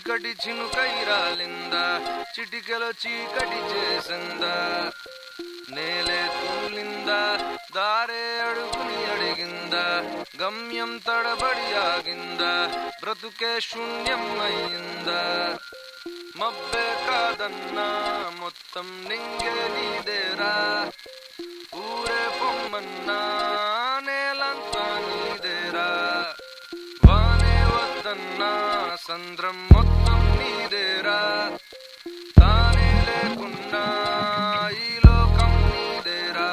చీకటి చినుకైరాలిందా చిటికెలో చీకటి చేసిందా నేలే తూలిందా దారే అడుగుని అడిగిందా గమ్యం తడబడి ఆగిందా బ్రతుకే శూన్యం అయిందా మబ్బే కాదన్నా మొత్తం నింగే నీదేరా ఊరే పొమ్మన్నా నేలంతా నీదేరా వానే వద్దన్నా సంద్రం మొత్తం నీదేరా తానే లేకున్నా ఈ లోకం నీదేరా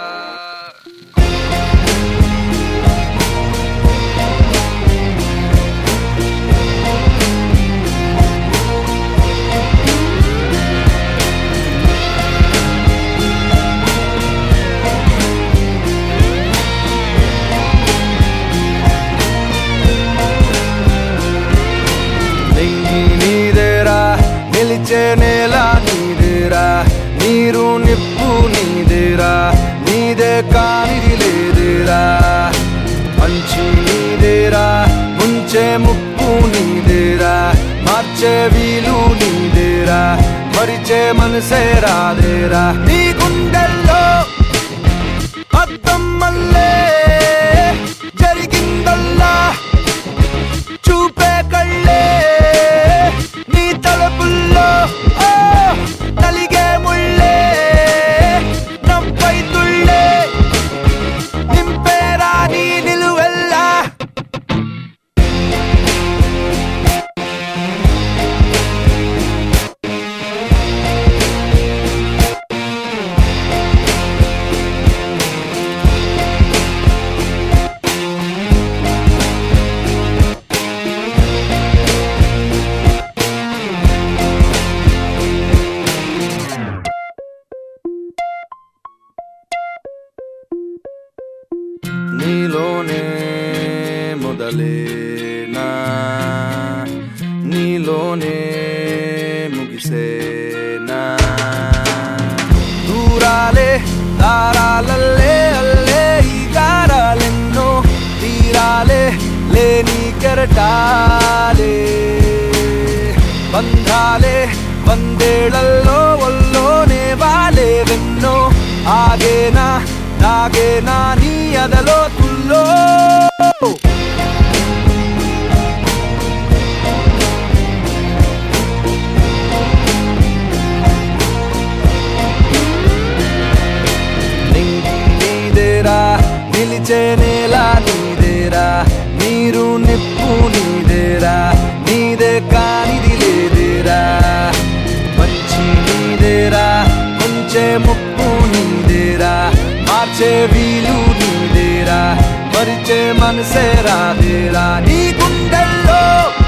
నింగి నీదేరా నిలిచే నేల నీదేరా నీరు నిప్పు నీదేరా నీదే కానిది లేదేరా మంచి నీదేరా ముంచే ముప్పు నీదేరా మార్చే వీలు నీదేరా మరిచే మనసే రాదేరా నీ గుండెల్లో అద్దం మల్లే జరిగిందల్లా చూపే కళ్ళే నీ తలపుల్లో ఓ, నలిగే ముళ్ళే నవ్వై తుళ్ళే నింపేరా నీ నిలువెల్లా నీలోనే మొదలేనా నీలోనే ముగిసేనా దూరాలే దారాలల్లే అల్లే ఈ గారాలెన్నో తీరాలే లేని కెరటాలే బంధాలే వందేళ్లలో ఒల్లోనే వాలే వెన్నో ఆగేనా నాగేనా నీ అదలో తుల్లో నింగి నీదేరా నిలిచే నేల నీదేరా నీరు నిప్పు నీదేరా నీదే కానిది లేదేరా మంచి నీదేరా కొంచే ముప్పు నీదేరా మార్చే వీలు నీదేరా మరిచే మనసే రాదేరా నీ గుండెల్లో